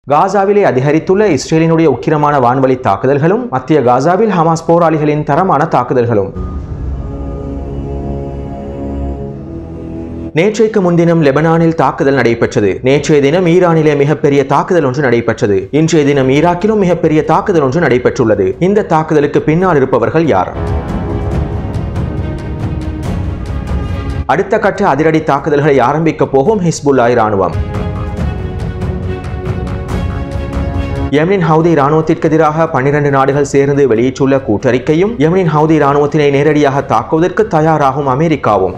காசாவிலே அதிகரித்துள்ள இஸ்ரேலினுடைய உக்கிரமான வான்வழி தாக்குதல்களும் மத்திய காசாவில் ஹமாஸ் போராளிகளின் தரமான தாக்குதல்களும் நேற்றைக்கு முன்தினம் லெபனானில் தாக்குதல் நடைபெற்றது நேற்றைய தினம் ஈரானிலே மிகப்பெரிய தாக்குதல் ஒன்று நடைபெற்றது இன்றைய தினம் ஈராக்கிலும் மிகப்பெரிய தாக்குதல் ஒன்று நடைபெற்றுள்ளது இந்த தாக்குதலுக்கு பின்னால் இருப்பவர்கள் யார் அடுத்த கட்ட அதிரடி தாக்குதல்களை ஆரம்பிக்க போகும் ஹிஸ்புல்லாய் ராணுவம் யமனின் ஹவுதி ராணுவத்திற்கு எதிராக பன்னிரண்டு நாடுகள் சேர்ந்து வெளியிட்டுள்ள கூட்டறிக்கையும் யமனின் ஹவுதி ராணுவத்தினை நேரடியாக தாக்குவதற்கு தயாராகும் அமெரிக்காவும்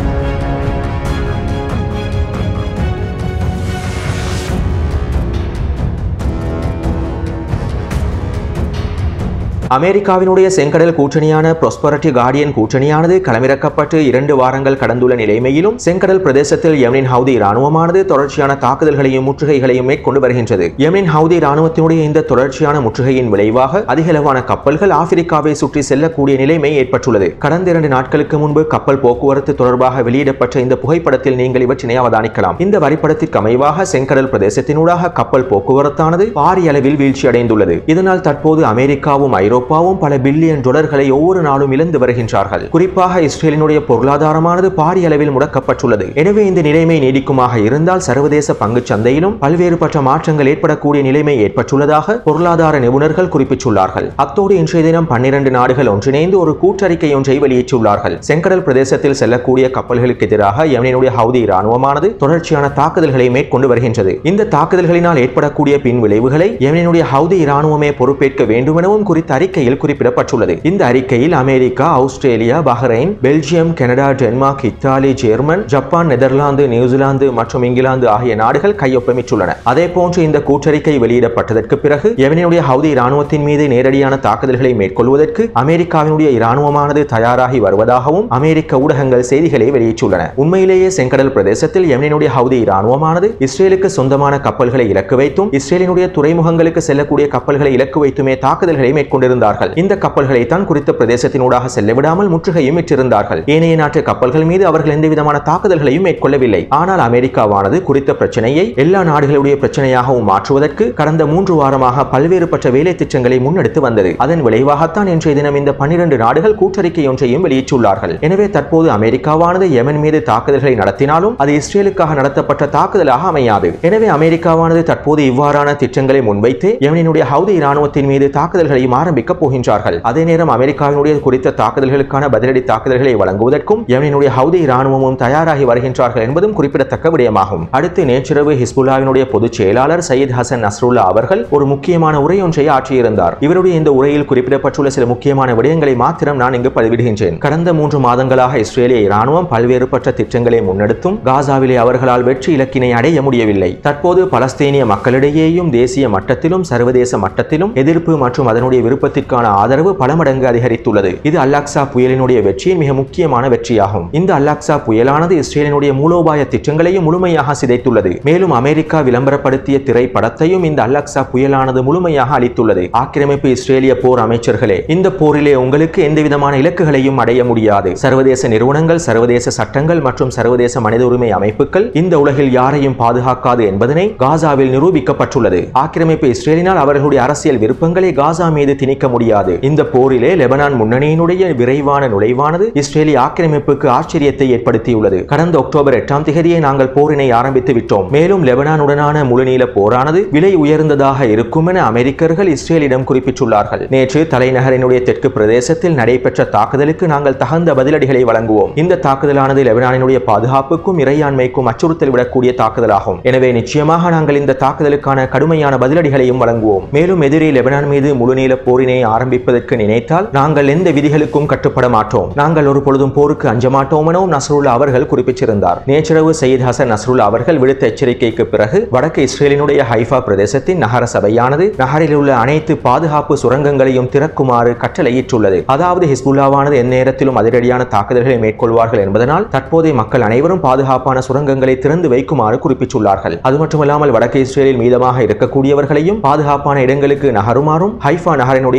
அமெரிக்காவினுடைய செங்கடல் கூட்டணியான ப்ரொஸ்பரிட்டி கார்டியன் கூட்டணியானது களமிறக்கப்பட்டு இரண்டு வாரங்கள் கடந்துள்ள நிலைமையிலும் செங்கடல் பிரதேசத்தில் யமனின் ஹவுதி ராணுவமானது தொடர்ச்சியான தாக்குதல்களையும் முற்றுகைகளையும் மேற்கொண்டு வருகின்றது யமனின் ஹவுதி ராணுவத்தினுடைய இந்த தொடர்ச்சியான முற்றுகையின் விளைவாக அதிகளவான கப்பல்கள் ஆப்பிரிக்காவை சுற்றி செல்லக்கூடிய நிலைமை ஏற்பட்டுள்ளது கடந்த இரண்டு நாட்களுக்கு முன்பு கப்பல் போக்குவரத்து தொடர்பாக வெளியிடப்பட்ட இந்த புகைப்படத்தில் நீங்கள் இவற்றினை அவதானிக்கலாம் இந்த வரைபடத்திற்கு அமைவாக செங்கடல் பிரதேசத்தினூடாக கப்பல் போக்குவரத்தானது பாரிய அளவில் வீழ்ச்சி அடைந்துள்ளது இதனால் தற்போது அமெரிக்காவும் ஐரோப்பாவும் பல பில்லியன் டாலர்களை ஒவ்வொரு நாளும் இழந்து வருகின்றார்கள் குறிப்பாக இஸ்ரேலினுடைய பொருளாதாரமானது பாரிய அளவில் முடக்கப்பட்டுள்ளது எனவே இந்த நிலைமை நீடிக்குமாக இருந்தால் சர்வதேச பங்குச் சந்தையிலும் பல்வேறுபட்ட மாற்றங்கள் ஏற்படக்கூடிய நிலைமை ஏற்பட்டுள்ளதாக பொருளாதார நிபுணர்கள் குறிப்பிட்டுள்ளார்கள் அத்தோடு இன்றைய தினம் பன்னிரண்டு நாடுகள் ஒன்றிணைந்து ஒரு கூட்டறிக்கை ஒன்றை வெளியிட்டுள்ளார்கள் செங்கடல் பிரதேசத்தில் செல்லக்கூடிய கப்பல்களுக்கு எதிராக யமனினுடைய ஹவுதி ராணுவமானது தொடர்ச்சியான தாக்குதல்களை மேற்கொண்டு வருகின்றது இந்த தாக்குதல்களினால் ஏற்படக்கூடிய பின் விளைவுகளை யமனினுடைய ஹவுதி ராணுவமே பொறுப்பேற்க வேண்டும் எனவும் குறித்த அறிக்கையில் குறிப்பிடப்பட்டுள்ளது இந்த அறிக்கையில் America Australia Bahrain Belgium Canada Denmark Italy German Japan Netherlands New Zealand மற்றும் இங்கிலாந்து ஆகிய நாடுகள் கையொப்பமிட்டுள்ளன அதே போன்று இந்த கூட்டறிக்கை வெளியிடப்பட்டதற்கு பிறகு யமனினுடைய ஹவுதி ராணுவத்தின் மீது நேரடியான தாக்குதல்களை மேற்கொள்வதற்கு அமெரிக்காவினுடைய இராணுவமானது தயாராகி வருவதாகவும் அமெரிக்க ஊடகங்கள் செய்திகளை வெளியிட்டுள்ளன உண்மையிலேயே செங்கடல் பிரதேசத்தில் யமனினுடைய ஹவுதி இராணுவமானது இஸ்ரேலுக்கு சொந்தமான கப்பல்களை இலக்கு வைத்தும் இஸ்ரேலினுடைய துறைமுகங்களுக்கு செல்லக்கூடிய கப்பல்களை இலக்கு வைத்துமே தாக்குதல்களை மேற்கொண்டிருந்தார்கள் இந்த கப்பல்களை தான் குறித்த பிரதேசத்தினூடாக செல்ல விடாமல் முற்றுகையும் இட்டிருந்தார்கள் ஏனைய நாட்டு கப்பல்கள் மீது அவர்கள் எந்த விதமான தாக்குதல்களையும் மேற்கொள்ளவில்லை ஆனால் அமெரிக்காவானது குறித்த பிரச்சனையை எல்லா நாடுகளுடைய பிரச்சனையாகவும் மாற்றுவதற்கு கடந்த மூன்று வாரமாக பல்வேறுபட்ட வேலை திட்டங்களை முன்னெடுத்து வந்தது அதன் விளைவாகத்தான் இன்றைய தினம் இந்த பன்னிரண்டு நாடுகள் கூட்டறிக்கை ஒன்றையும் வெளியிட்டுள்ளார்கள் எனவே தற்போது அமெரிக்காவானது யெமன் மீது தாக்குதல்களை நடத்தினாலும் அது இஸ்ரேலுக்காக நடத்தப்பட்ட தாக்குதலாக அமையாது எனவே அமெரிக்காவானது தற்போது இவ்வாறான திட்டங்களை முன்வைத்து யெமனினுடைய ஹவுதி இராணுவத்தின் மீது தாக்குதல்களையும் ஆரம்பிக்க போகின்றார்கள் அதே நேரம் அமெரிக்காவினுடைய குறித்த தாக்குதல்களுக்கான பதிலடி தாக்குதல்களை வழங்குவதற்கும் யெமனினுடைய ஹவுதி இராணுவமும் தயாராகி வருகின்றார்கள் என்பதும் குறிப்பிடத்தக்க விடயமாகும் அடுத்து நேற்றிரவு ஹிஸ்புல்லாவினுடைய பொதுச் செயலாளர் சையத் ஹசன் நஸ்ருல்லா அவர்கள் ஒரு முக்கியமான உரை ஒன்றை ஆற்றியிருந்தார் இவருடைய இந்த உரையில் குறிப்பிடப்பட்டுள்ள சில முக்கியமான விடயங்களை மாத்திரம் நான் இங்கு பதிவிடுகின்றேன் கடந்த மூன்று மாதங்களாக இஸ்ரேலிய இராணுவம் பல்வேறுபட்ட திட்டங்களை முன்னெடுத்தும் காசாவிலே அவர்களால் வெற்றி இலக்கினை அடைய முடியவில்லை தற்போது பலஸ்தீனிய மக்களிடையேயும் தேசிய மட்டத்திலும் சர்வதேச மட்டத்திலும் எதிர்ப்பு மற்றும் அதனுடைய விருப்பத்திற்கான ஆதரவு பல மடங்கு அதிகரித்துள்ளது இது அல்லாக்சா புயலினுடைய வெற்றியின் மிக முக்கியமான வெற்றியாகும் இந்த அல்லாக்சா புயலானது இஸ்ரேலினுடைய மூலோபாய திட்டங்களையும் முழுமையாக சிதைத்துள்ளது மேலும் அமெரிக்கா விளம்பரப்படுத்திய திரைப்படத்தையும் இந்த அல்லாக்சா புயலானது முழுமையாக அளித்துள்ளது ஆக்கிரமிப்பு இஸ்ரேலிய போர் அமைச்சர்களே இந்த போரிலே உங்களுக்கு எந்த விதமான இலக்குகளையும் அடைய முடியாது சர்வதேச நிறுவனங்கள் சர்வதேச சட்டங்கள் மற்றும் சர்வதேச மனித உரிமை அமைப்புகள் இந்த உலகில் யாரையும் பாதுகாக்காது என்பதனை காசாவில் நிரூபிக்கப்பட்டுள்ளது ஆக்கிரமிப்பு இஸ்ரேலினால் அவர்களுடைய அரசியல் விருப்பங்களை காசா மீது திணிக்க முடியாது இந்த போரிலே லெபனான் முன்னணியினுடைய விரைவான நுழைவானது இஸ்ரேலிய ஆக்கிரமிப்புக்கு ஆச்சரியத்தை ஏற்படுத்தியுள்ளது கடந்த அக்டோபர் எட்டாம் திகதியை நாங்கள் போரினை ஆரம்பித்து விட்டோம் மேலும் லெபனானுடனான முழுநீள போரானது விலை உயர்ந்ததாக இருக்கும் என அமெரிக்கர்கள் இஸ்ரேலிடம் குறிப்பிட்டுள்ளார்கள் நேற்று தலைநகரினுடைய தெற்கு பிரதேசத்தில் நடைபெற்ற தாக்குதலுக்கு நாங்கள் தகுந்த பதிலடிகளை வழங்குவோம் இந்த தாக்குதலானது லெபனானினுடைய பாதுகாப்புக்கும் இறையாண்மைக்கும் அச்சுறுத்தல் விடக்கூடிய தாக்குதலாகும் எனவே நிச்சயமாக நாங்கள் இந்த தாக்குதலுக்கான கடுமையான பதிலடிகளையும் வழங்குவோம் மேலும் எதிரி லெபனான் மீது முழுநீள போரினை ஆரம்பிப்பதற்கு நினைத்தால் நாங்கள் எந்த விதிகளுக்கும் கட்டுப்பட மாட்டோம் நாங்கள் ஒரு பொழுதும் போருக்கு அஞ்ச மாட்டோம் எனவும் நஸ்ருல்லா அவர்கள் குறிப்பிட்டிருந்தார் நேற்றிரவு சயீத் ஹசன் நஸ்ருல்லா அவர்கள் விடுத்த எச்சரிக்கைக்கு பிறகு வடக்கு இஸ்ரேலினுடைய ஹைஃபா பிரதேசத்தின் நகர சபையானது நகரில் உள்ள அனைத்து பாதுகாப்பு சுரங்கங்களையும் திறக்குமாறு கட்டளையிட்டுள்ளது அதாவது ஹிஸ்புல்லாவானது எந்நேரத்திலும் அதிரடியான தாக்குதல்களை மேற்கொள்வார்கள் என்பதனால் தற்போதைய மக்கள் அனைவரும் பாதுகாப்பான சுரங்கங்களை திறந்து வைக்குமாறு குறிப்பிட்டுள்ளார்கள் அது மட்டுமல்லாமல் வடக்கு இஸ்ரேலில் மீதமாக இருக்கக்கூடியவர்களையும் பாதுகாப்பான இடங்களுக்கு நகருமாறும் ஹைஃபா நகரினுடைய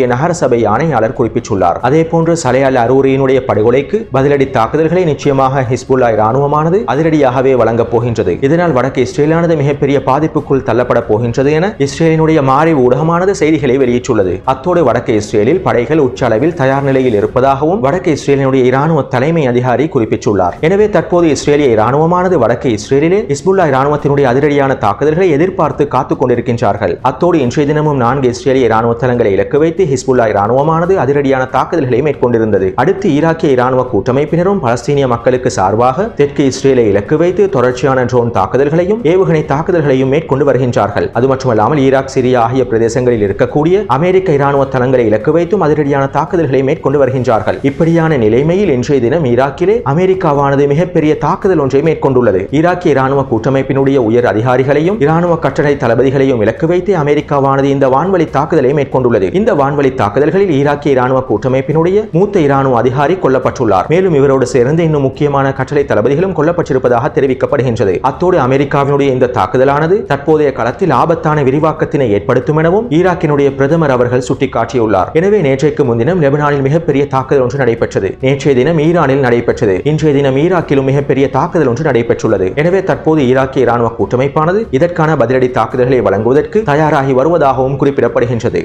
நகரசபை ஆணையாளர் குறிப்பிட்டுள்ளார் அதே போன்று சலையால் அரூரியினுடைய படுகொலைக்கு பதிலடி தாக்குதல்களை நிச்சயமாக ஹிஸ்புல்லா இராணுவமானது அதிரடியாகவே வழங்கப் போகின்றது இதனால் வடக்கு இஸ்ரேலானது மிகப்பெரிய பாதிப்புக்குள் தள்ளப்பட போகின்றது என இஸ்ரேலினுடைய மாறி ஊடகமானது செய்திகளை வெளியிட்டுள்ளது அத்தோடு வடக்கு இஸ்ரேலில் படைகள் உச்ச அளவில் தயார் நிலையில் இருப்பதாகவும் வடக்கு இஸ்ரேலினுடைய இராணுவ தலைமை அதிகாரி குறிப்பிட்டுள்ளார் எனவே தற்போது இஸ்ரேலிய இராணுவமானது வடக்கு இஸ்ரேலிலே ஹிஸ்புல்லா இராணுவத்தினுடைய அதிரடியான தாக்குதல்களை எதிர்பார்த்து காத்துக் கொண்டிருக்கின்றார்கள் அத்தோடு இன்றைய தினமும் நான்கு இஸ்ரேலிய இராணுவ தளங்களை இலக்கு வைத்து ஹிஸ்புல்லா இராணுவமானது அதிரடியான தாக்குதல்களை மேற்கொண்டிருந்தது அடுத்து ஈராக்கிய இராணுவ கூட்டமைப்பினரும் பலஸ்தீனிய மக்களுக்கு சார்பாக தெற்கு இஸ்ரேலை இலக்கு வைத்து தொடர்ச்சியான ட்ரோன் தாக்குதல்களையும் ஏவுகணை தாக்குதல்களையும் மேற்கொண்டு வருகின்றார்கள் அது மட்டுமல்லாமல் ஈராக் சிரியா ஆகிய பிரதேசங்களில் இருக்கக்கூடிய அமெரிக்க இராணுவ தளங்களை இலக்கு வைத்தும் அதிரடியான தாக்குதல்களை மேற்கொண்டு வருகின்றார்கள் இப்படியான நிலைமையில் இன்றைய தினம் ஈராக்கிலே அமெரிக்காவானது மிகப்பெரிய தாக்குதல் ஒன்றை மேற்கொண்டுள்ளது ஈராக்கிய இராணுவ கூட்டமைப்பினுடைய உயர் அதிகாரிகளையும் இராணுவ கட்டளை தளபதிகளையும் இலக்கு வைத்து அமெரிக்காவானது இந்த வான்வழி தாக்குதலை மேற்கொண்டுள்ளது இந்த வான்வழி தாக்குதல்களில் ஈராக்கிய இராணுவ கூட்டமைப்பினுடைய மூத்த இராணுவ அதிகாரி கொல்லப்பட்டுள்ளார் மேலும் இவரோடு சேர்ந்து இன்னும் முக்கியமான கட்டளை தளபதிகளும் கொல்லப்பட்டிருப்பதாக தெரிவிக்கப்படுகின்றது அத்தோடு அமெரிக்காவினுடைய இந்த தாக்குதலானது தற்போதைய களத்தில் ஆபத்தான விரிவாக்கத்தினை ஏற்படுத்தும் எனவும் ஈராக்கினுடைய பிரதமர் அவர்கள் சுட்டிக்காட்டியுள்ளார் எனவே நேற்றைக்கு முன்தினம் லெபனானில் மிகப்பெரிய தாக்குதல் ஒன்று நடைபெற்றது நேற்றைய தினம் ஈரானில் நடைபெற்றது இன்றைய தினம் ஈராக்கிலும் மிகப்பெரிய தாக்குதல் ஒன்று நடைபெற்றுள்ளது எனவே தற்போது ஈராக்கிய இராணுவ கூட்டமைப்பானது இதற்கான பதிலடி தாக்குதல்களை வழங்குவதற்கு தயாராகி வருவதாகவும் குறிப்பிடப்படுகின்றது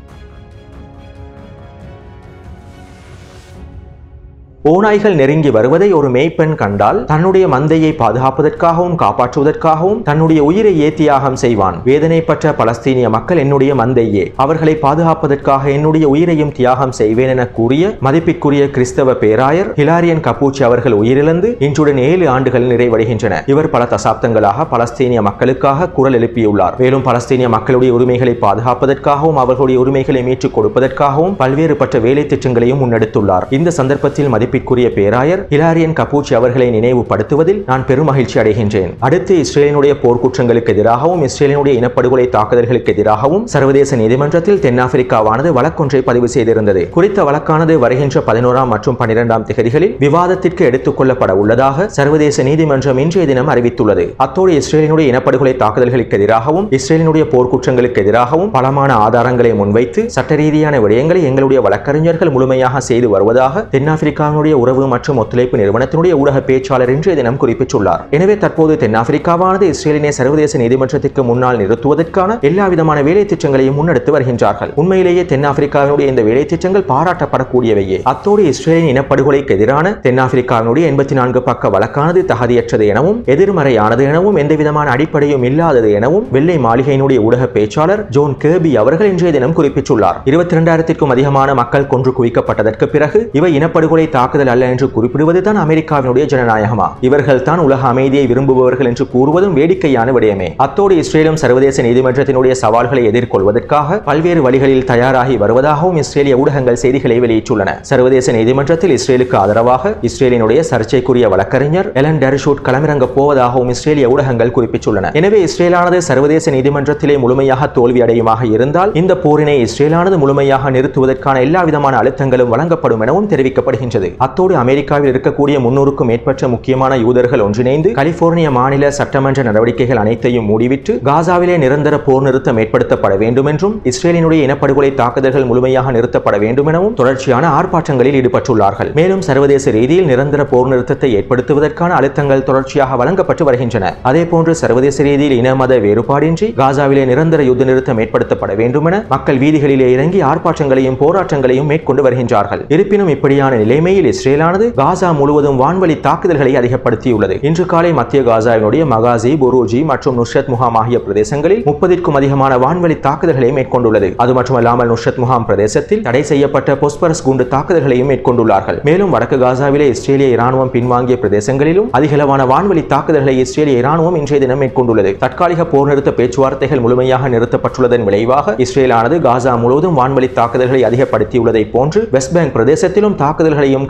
ஓநாய்கள் நெருங்கி வருவதை ஒரு மேய்ப்பெண் கண்டால் தன்னுடைய மந்தையை பாதுகாப்பதற்காகவும் காப்பாற்றுவதற்காகவும் தன்னுடைய உயிரை ஏத்தியாகம் செய்வான் வேதனைப்பட்ட பலஸ்தீனிய மக்கள் என்னுடைய மந்தையே அவர்களை பாதுகாப்பதற்காக என்னுடைய உயிரையும் தியாகம் செய்வேன் என கூறிய மதிப்பிற்குரிய கிறிஸ்தவ பேராயர் ஹிலாரியன் கப்பூச்சி அவர்கள் உயிரிழந்து இன்றுடன் ஏழு ஆண்டுகள் நிறைவடைகின்றன இவர் பல தசாப்தங்களாக பலஸ்தீனிய மக்களுக்காக குரல் எழுப்பியுள்ளார் மேலும் பலஸ்தீனிய மக்களுடைய உரிமைகளை பாதுகாப்பதற்காகவும் அவர்களுடைய உரிமைகளை மீட்டுக் கொடுப்பதற்காகவும் பல்வேறுபட்ட வேலை திட்டங்களையும் முன்னெடுத்துள்ளார் இந்த சந்தர்ப்பத்தில் மதிப்பிற்குரிய பேராயர் ஹிலாரியன் கப்பூச்சி அவர்களை நினைவுபடுத்துவதில் நான் பெரும் மகிழ்ச்சி அடைகின்றேன் அடுத்து இஸ்ரேலினுடைய போர்க்குற்றங்களுக்கு எதிராகவும் இஸ்ரேலினுடைய இனப்படுகொலை தாக்குதல்களுக்கு எதிராகவும் சர்வதேச நீதிமன்றத்தில் தென்னாப்பிரிக்காவானது வழக்கொன்றை பதிவு செய்திருந்தது குறித்த வழக்கானது வருகின்ற பதினோராம் மற்றும் பனிரெண்டாம் திகதிகளில் விவாதத்திற்கு எடுத்துக் கொள்ளப்பட உள்ளதாக சர்வதேச நீதிமன்றம் இன்றைய தினம் அறிவித்துள்ளது அத்தோடு இஸ்ரேலினுடைய இனப்படுகொலை தாக்குதல்களுக்கு எதிராகவும் இஸ்ரேலினுடைய போர்க்குற்றங்களுக்கு எதிராகவும் பலமான ஆதாரங்களை முன்வைத்து சட்ட ரீதியான விடயங்களை எங்களுடைய வழக்கறிஞர்கள் முழுமையாக செய்து வருவதாக தென்னாப்பிரிக்காவினுடைய உறவு மற்றும் ஒத்துழைப்பு நிறுவனத்தினுடைய ஊடக பேச்சாளர் இன்றைய தினம் குறிப்பிட்டுள்ளார் எனவே தற்போது தென்னாப்பிரிக்காவானது இஸ்ரேலினை சர்வதேச நீதிமன்றத்திற்கு முன்னால் நிறுத்துவதற்கான எல்லா விதமான வேலை திட்டங்களையும் முன்னெடுத்து வருகின்றார்கள் உண்மையிலேயே தென்னாப்பிரிக்காவினுடைய இந்த வேலை திட்டங்கள் பாராட்டப்படக்கூடியவையே அத்தோடு இஸ்ரேலின் இனப்படுகொலைக்கு எதிரான தென்னாப்பிரிக்காவினுடைய எண்பத்தி நான்கு பக்க வழக்கானது தகுதியற்றது எனவும் எதிர்மறையானது எனவும் எந்த விதமான அடிப்படையும் இல்லாதது எனவும் வெள்ளை மாளிகையினுடைய ஊடக பேச்சாளர் ஜோன் கேபி அவர்கள் இன்றைய தினம் குறிப்பிட்டுள்ளார் இருபத்தி இரண்டாயிரத்திற்கும் அதிகமான மக்கள் கொன்று குவிக்கப்பட்டதற்கு பிறகு இவை இனப்படுகொலை தாக்குதல் அல்ல என்று குறிப்பிடுவதுதான் அமெரிக்காவினுடைய ஜனநாயகமா இவர்கள் தான் உலக அமைதியை விரும்புபவர்கள் என்று கூறுவதும் வேடிக்கையான விடயமே அத்தோடு இஸ்ரேலும் சர்வதேச நீதிமன்றத்தினுடைய சவால்களை எதிர்கொள்வதற்காக பல்வேறு வழிகளில் தயாராகி வருவதாகவும் இஸ்ரேலிய ஊடகங்கள் செய்திகளை வெளியிட்டுள்ளன சர்வதேச நீதிமன்றத்தில் இஸ்ரேலுக்கு ஆதரவாக இஸ்ரேலினுடைய சர்ச்சைக்குரிய வழக்கறிஞர் எலன் டெரிஷூட் களமிறங்க போவதாகவும் இஸ்ரேலிய ஊடகங்கள் குறிப்பிட்டுள்ளன எனவே இஸ்ரேலானது சர்வதேச நீதிமன்றத்திலே முழுமையாக தோல்வி அடையுமாக இருந்தால் இந்த போரினை இஸ்ரேலானது முழுமையாக நிறுத்துவதற்கான எல்லா விதமான அழுத்தங்களும் வழங்கப்படும் எனவும் தெரிவிக்கப்படுகின்றது அத்தோடு அமெரிக்காவில் இருக்கக்கூடிய முன்னூறுக்கும் மேற்பட்ட முக்கியமான யூதர்கள் ஒன்றிணைந்து கலிபோர்னியா மாநில சட்டமன்ற நடவடிக்கைகள் அனைத்தையும் மூடிவிட்டு காசாவிலே நிரந்தர போர் நிறுத்தம் ஏற்படுத்தப்பட வேண்டும் என்றும் இஸ்ரேலினுடைய இனப்படுகொலை தாக்குதல்கள் முழுமையாக நிறுத்தப்பட வேண்டும் எனவும் தொடர்ச்சியான ஆர்ப்பாட்டங்களில் ஈடுபட்டுள்ளார்கள் மேலும் சர்வதேச ரீதியில் நிரந்தர போர் நிறுத்தத்தை ஏற்படுத்துவதற்கான அழுத்தங்கள் தொடர்ச்சியாக வழங்கப்பட்டு வருகின்றன அதே போன்று சர்வதேச ரீதியில் இன மத வேறுபாடின்றி காசாவிலே நிரந்தர யுத்த நிறுத்தம் ஏற்படுத்தப்பட வேண்டும் என மக்கள் வீதிகளிலே இறங்கி ஆர்ப்பாட்டங்களையும் போராட்டங்களையும் மேற்கொண்டு வருகின்றார்கள் இருப்பினும் இப்படியான நிலைமையில் இஸ்ரேலானது காசா முழுவதும் வான்வழி தாக்குதல்களை அதிகப்படுத்தியுள்ளது இன்று காலை மத்திய காசாவினுடைய மகாசி புரூஜி மற்றும் நுஷ்ரத் முகாம் ஆகிய பிரதேசங்களில் முப்பதிற்கும் அதிகமான வான்வழி தாக்குதல்களை மேற்கொண்டுள்ளது அது மட்டுமல்லாமல் நுஷ்ரத் முகாம் பிரதேசத்தில் தடை செய்யப்பட்ட பொஸ்பரஸ் குண்டு தாக்குதல்களையும் மேற்கொண்டுள்ளார்கள் மேலும் வடக்கு காசாவிலே இஸ்ரேலிய இராணுவம் பின்வாங்கிய பிரதேசங்களிலும் அதிகளவான வான்வழி தாக்குதல்களை இஸ்ரேலிய இராணுவம் இன்றைய தினம் மேற்கொண்டுள்ளது தற்காலிக போர் நிறுத்த பேச்சுவார்த்தைகள் முழுமையாக நிறுத்தப்பட்டுள்ளதன் விளைவாக இஸ்ரேலானது காசா முழுவதும் வான்வழி தாக்குதல்களை அதிகப்படுத்தியுள்ளதை போன்று வெஸ்ட் பேங்க் பிரதேசத்திலும் தாக்குதல்களையும்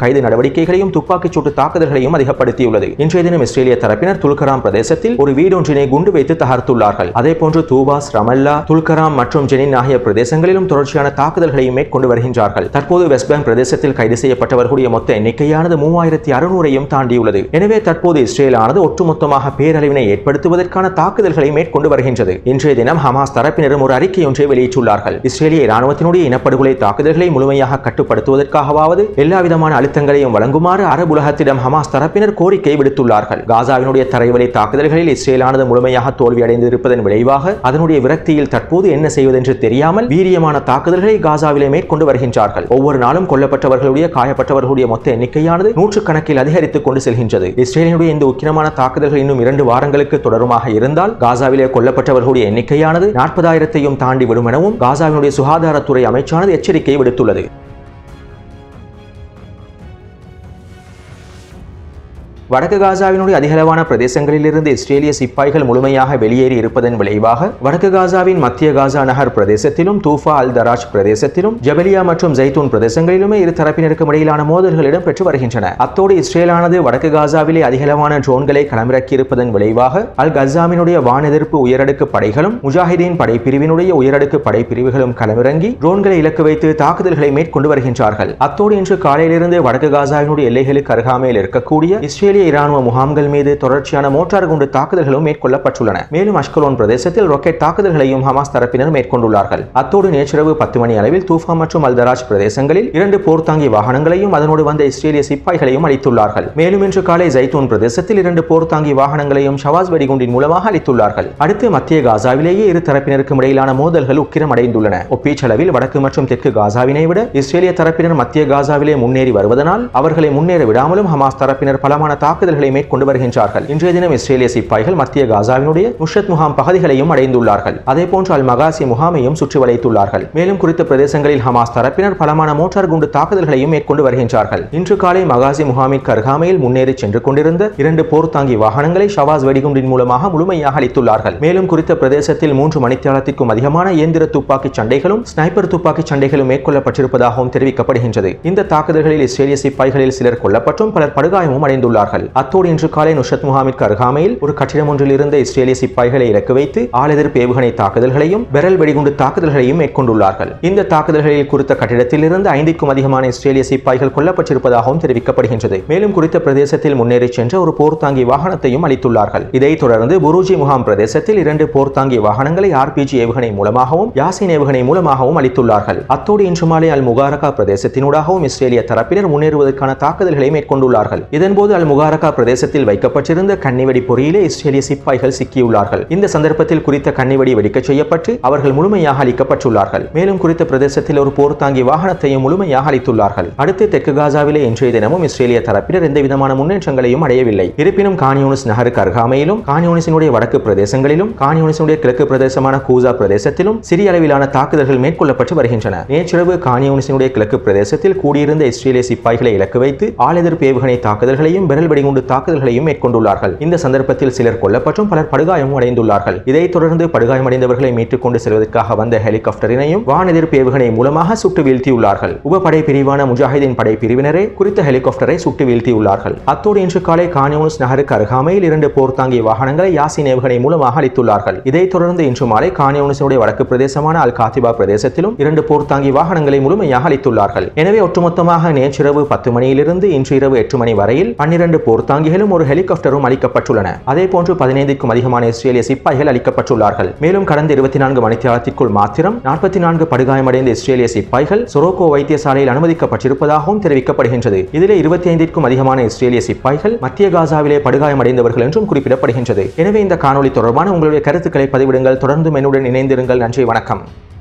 கைது நடவடிக்கைகளையும் துப்பாக்கிச் சூட்டு தாக்குதல்களையும் அதிகப்படுத்தியுள்ளது இன்றைய தினம் இஸ்ரேலிய தரப்பினர் துல்கராம் பிரதேசத்தில் ஒரு வீடொன்றினை குண்டு வைத்து தகர்த்துள்ளார்கள் அதேபோன்று தூபாஸ் ரமல்லா துல்கராம் மற்றும் ஜெனின் ஆகிய பிரதேசங்களிலும் தொடர்ச்சியான தாக்குதல்களையும் மேற்கொண்டு வருகின்றார்கள் தற்போது வெஸ்ட் பேங்க் பிரதேசத்தில் கைது செய்யப்பட்டவர்களுடைய மொத்த எண்ணிக்கையானது மூவாயிரத்தி அறுநூறையும் தாண்டியுள்ளது எனவே தற்போது இஸ்ரேலானது ஒட்டுமொத்தமாக பேரழிவினை ஏற்படுத்துவதற்கான தாக்குதல்களை மேற்கொண்டு வருகின்றது இன்றைய தினம் ஹமாஸ் தரப்பினரும் ஒரு அறிக்கை ஒன்றை வெளியிட்டுள்ளார்கள் இஸ்ரேலிய இராணுவத்தினுடைய இனப்படுகொலை தாக்குதல்களை முழுமையாக கட்டுப்படுத்துவதற்காகவாவது எல்லா விதமான அழுத்தங்களையும் வழங்குமாறு அரபு உலகத்திடம் ஹமாஸ் தரப்பினர் கோரிக்கை விடுத்துள்ளார்கள் காசாவினுடைய தரைவழி தாக்குதல்களில் இஸ்ரேலானது முழுமையாக தோல்வியடைந்திருப்பதன் விளைவாக அதனுடைய விரக்தியில் தற்போது என்ன செய்வதென்று தெரியாமல் வீரியமான தாக்குதல்களை காசாவிலே மேற்கொண்டு வருகின்றார்கள் ஒவ்வொரு நாளும் கொல்லப்பட்டவர்களுடைய காயப்பட்டவர்களுடைய மொத்த எண்ணிக்கையானது நூற்றுக்கணக்கில் அதிகரித்துக் கொண்டு செல்கின்றது இஸ்ரேலினுடைய இந்த உக்கிரமான தாக்குதல்கள் இன்னும் இரண்டு வாரங்களுக்கு தொடருமாக இருந்தால் காசாவிலே கொல்லப்பட்டவர்களுடைய எண்ணிக்கையானது நாற்பதாயிரத்தையும் தாண்டி விடும் எனவும் காசாவினுடைய சுகாதாரத்துறை அமைச்சானது எச்சரிக்கை விடுத்துள்ளது வடக்கு காசாவினுடைய அதிகளவான பிரதேசங்களிலிருந்து இஸ்ரேலிய சிப்பாய்கள் முழுமையாக வெளியேறி இருப்பதன் விளைவாக வடக்கு காசாவின் மத்திய காசா நகர் பிரதேசத்திலும் தூஃபா அல் தராஜ் பிரதேசத்திலும் ஜபலியா மற்றும் ஜைத்தூன் பிரதேசங்களிலுமே இரு தரப்பினருக்கும் இடையிலான மோதல்கள் இடம்பெற்று வருகின்றன அத்தோடு இஸ்ரேலானது வடக்கு காசாவிலே அதிகளவான ட்ரோன்களை களமிறக்கி இருப்பதன் விளைவாக அல் கசாமினுடைய வானெதிர்ப்பு உயரடுக்கு படைகளும் முஜாஹிதீன் படைப்பிரிவினுடைய உயரடுக்கு படைப்பிரிவுகளும் களமிறங்கி ட்ரோன்களை இலக்கு வைத்து தாக்குதல்களை மேற்கொண்டு வருகின்றார்கள் அத்தோடு இன்று காலையிலிருந்து வடக்கு காசாவினுடைய எல்லைகளுக்கு அருகாமையில் இருக்கக்கூடிய இஸ்ரேலிய இராணுவ முகாம்கள் மீது தொடர்ச்சியான மோட்டார் குண்டு தாக்குதல்களும் மேற்கொள்ளப்பட்டுள்ளன மேலும் அஷ்கலோன் பிரதேசத்தில் ராக்கெட் தாக்குதல்களையும் ஹமாஸ் தரப்பினர் மேற்கொண்டுள்ளார்கள் அத்தோடு நேற்றிரவு பத்து மணி அளவில் தூஃபா மற்றும் அல்தராஜ் பிரதேசங்களில் இரண்டு போர்த்தாங்கி வாகனங்களையும் அதனோடு வந்த இஸ்ரேலிய சிப்பாய்களையும் அளித்துள்ளார்கள் மேலும் இன்று காலை ஜைத்தூன் பிரதேசத்தில் இரண்டு போர்த்தாங்கி வாகனங்களையும் ஷவாஸ் வெடிகுண்டின் மூலமாக அளித்துள்ளார்கள் அடுத்து மத்திய காசாவிலேயே இரு தரப்பினருக்கும் இடையிலான மோதல்கள் உக்கிரமடைந்துள்ளன ஒப்பீச்சளவில் வடக்கு மற்றும் தெற்கு காசாவினை விட இஸ்ரேலிய தரப்பினர் மத்திய காசாவிலே முன்னேறி வருவதனால் அவர்களை முன்னேற விடாமலும் ஹமாஸ் தரப்பினர் பலமான தாக்குதல்களை மேற்கொண்டு வருகின்றார்கள் இன்றைய தினம் இஸ்ரேலிய சிப்பாய்கள் மத்திய காசாவினுடைய முஷத் முகாம் பகுதிகளையும் அடைந்துள்ளார்கள் அதே போன்று அல் மகாசி முகாமையும் சுற்றி வளைத்துள்ளார்கள் மேலும் குறித்த பிரதேசங்களில் ஹமாஸ் தரப்பினர் பலமான மோட்டார் குண்டு தாக்குதல்களையும் மேற்கொண்டு வருகின்றார்கள் இன்று காலை மகாசி முகாமிற்கு அருகாமையில் முன்னேறி சென்று கொண்டிருந்த இரண்டு போர்த்தாங்கி வாகனங்களை ஷவாஸ் வெடிகுண்டின் மூலமாக முழுமையாக அளித்துள்ளார்கள் மேலும் குறித்த பிரதேசத்தில் மூன்று மணித்தியாலத்திற்கும் அதிகமான இயந்திர துப்பாக்கி சண்டைகளும் ஸ்னைப்பர் துப்பாக்கி சண்டைகளும் மேற்கொள்ளப்பட்டிருப்பதாகவும் தெரிவிக்கப்படுகின்றது இந்த தாக்குதல்களில் இஸ்ரேலிய சிப்பாய்களில் சிலர் கொல்லப்பட்டும் பலர் படுகாயமும் அடைந்துள்ளார்கள் அத்தோடு இன்று காலை நுஷத் முகாமிற்கு அருகாமையில் ஒரு கட்டிடம் ஒன்றில் இருந்த இஸ்ரேலிய சிப்பாய்களை இலக்கு வைத்து ஆளெதிர்ப்பு ஏவுகணை தாக்குதல்களையும் பெரல் வெடிகுண்டு தாக்குதல்களையும் மேற்கொண்டுள்ளார்கள் இந்த தாக்குதல்களில் குறித்த கட்டிடத்தில் இருந்து ஐந்துக்கும் அதிகமான இஸ்ரேலிய சிப்பாய்கள் கொல்லப்பட்டிருப்பதாகவும் தெரிவிக்கப்படுகின்றது மேலும் குறித்த பிரதேசத்தில் முன்னேறி சென்ற ஒரு போர்த்தாங்கி வாகனத்தையும் அளித்துள்ளார்கள் இதைத் தொடர்ந்து புரூஜி முகாம் பிரதேசத்தில் இரண்டு போர்த்தாங்கி வாகனங்களை ஆர்பிஜி ஏவுகணை மூலமாகவும் யாசின் ஏவுகணை மூலமாகவும் அளித்துள்ளார்கள் அத்தோடு இன்று மாலை அல் முகாரகா பிரதேசத்தினூடாகவும் இஸ்ரேலிய தரப்பினர் முன்னேறுவதற்கான தாக்குதல்களை மேற்கொண்டுள்ளார்கள் இதன்போது அல் முகாரகா பிரதேசத்தில் வைக்கப்பட்டிருந்த கன்னிவெடி பொறியிலே இஸ்ரேலிய சிப்பாய்கள் சிக்கியுள்ளார்கள் இந்த சந்தர்ப்பத்தில் குறித்த கன்னிவெடி வெடிக்கச் செய்யப்பட்டு அவர்கள் முழுமையாக அளிக்கப்பட்டுள்ளார்கள் மேலும் குறித்த பிரதேசத்தில் ஒரு போர்த்தாங்கி வாகனத்தையும் முழுமையாக அளித்துள்ளார்கள் அடுத்து தெற்கு காசாவிலே இன்றைய தினமும் இஸ்ரேலிய தரப்பினர் எந்த விதமான முன்னேற்றங்களையும் அடையவில்லை இருப்பினும் கானியூனிஸ் நகருக்கு அருகாமையிலும் கானியூனிஸினுடைய வடக்கு பிரதேசங்களிலும் கானியூனிஸினுடைய கிழக்கு பிரதேசமான கூசா பிரதேசத்திலும் சிறிய அளவிலான தாக்குதல்கள் மேற்கொள்ளப்பட்டு வருகின்றன நேற்றிரவு கானியூனிஸினுடைய கிழக்கு பிரதேசத்தில் கூடியிருந்த இஸ்ரேலிய சிப்பாய்களை இலக்கு வைத்து ஆளெதிர்ப்பு ஏவுகணை தாக்குதல்களையும் விரல் வெடிகுண்டு தாக்குதல்களையும் மேற்கொண்டுள்ளார்கள் இந்த சந்தர்ப்பத்தில் சிலர் கொல்லப்பட்டும் பலர் படுகாயமும் அடைந்துள்ளார்கள் இதைத் தொடர்ந்து படுகாயமடைந்தவர்களை மீட்டுக் கொண்டு செல்வதற்காக வந்த ஹெலிகாப்டரினையும் வானெதிர்ப்பு ஏவுகணை மூலமாக சுட்டு வீழ்த்தியுள்ளார்கள் உபபடை பிரிவான முஜாஹிதீன் படை பிரிவினரே குறித்த ஹெலிகாப்டரை சுட்டு வீழ்த்தியுள்ளார்கள் அத்தோடு இன்று காலை கானியூனிஸ் நகருக்கு அருகாமையில் இரண்டு போர்த்தாங்கி வாகனங்களை யாசின் ஏவுகணை மூலமாக அளித்துள்ளார்கள் இதைத் தொடர்ந்து இன்று மாலை கானியூனிஸுடைய வடக்கு பிரதேசமான அல் காத்திபா பிரதேசத்திலும் இரண்டு போர்த்தாங்கி வாகனங்களை முழுமையாக அளித்துள்ளார்கள் எனவே ஒட்டுமொத்தமாக நேற்றிரவு பத்து மணியிலிருந்து இன்று இரவு எட்டு மணி வரையில் பன்னிரண்டு போர்த்தாங்கிகளும் ஒரு ஹெலிகாப்டரும் அளிக்கப்பட்டுள்ளன அதே போன்று பதினைந்துக்கும் அதிகமான இஸ்ரேலிய சிப்பாய்கள் அளிக்கப்பட்டுள்ளார்கள் மேலும் கடந்த இருபத்தி நான்கு மணித்தியாலத்திற்குள் மாத்திரம் நாற்பத்தி நான்கு படுகாயமடைந்த இஸ்ரேலிய சிப்பாய்கள் சொரோக்கோ வைத்தியசாலையில் அனுமதிக்கப்பட்டிருப்பதாகவும் தெரிவிக்கப்படுகின்றது இதிலே இருபத்தி ஐந்திற்கும் அதிகமான இஸ்ரேலிய சிப்பாய்கள் மத்திய காசாவிலே படுகாயமடைந்தவர்கள் என்றும் குறிப்பிடப்படுகின்றது எனவே இந்த காணொலி தொடர்பான உங்களுடைய கருத்துக்களை பதிவிடுங்கள் தொடர்ந்து என்னுடன் இணைந்திருங்கள் நன்றி வணக்கம்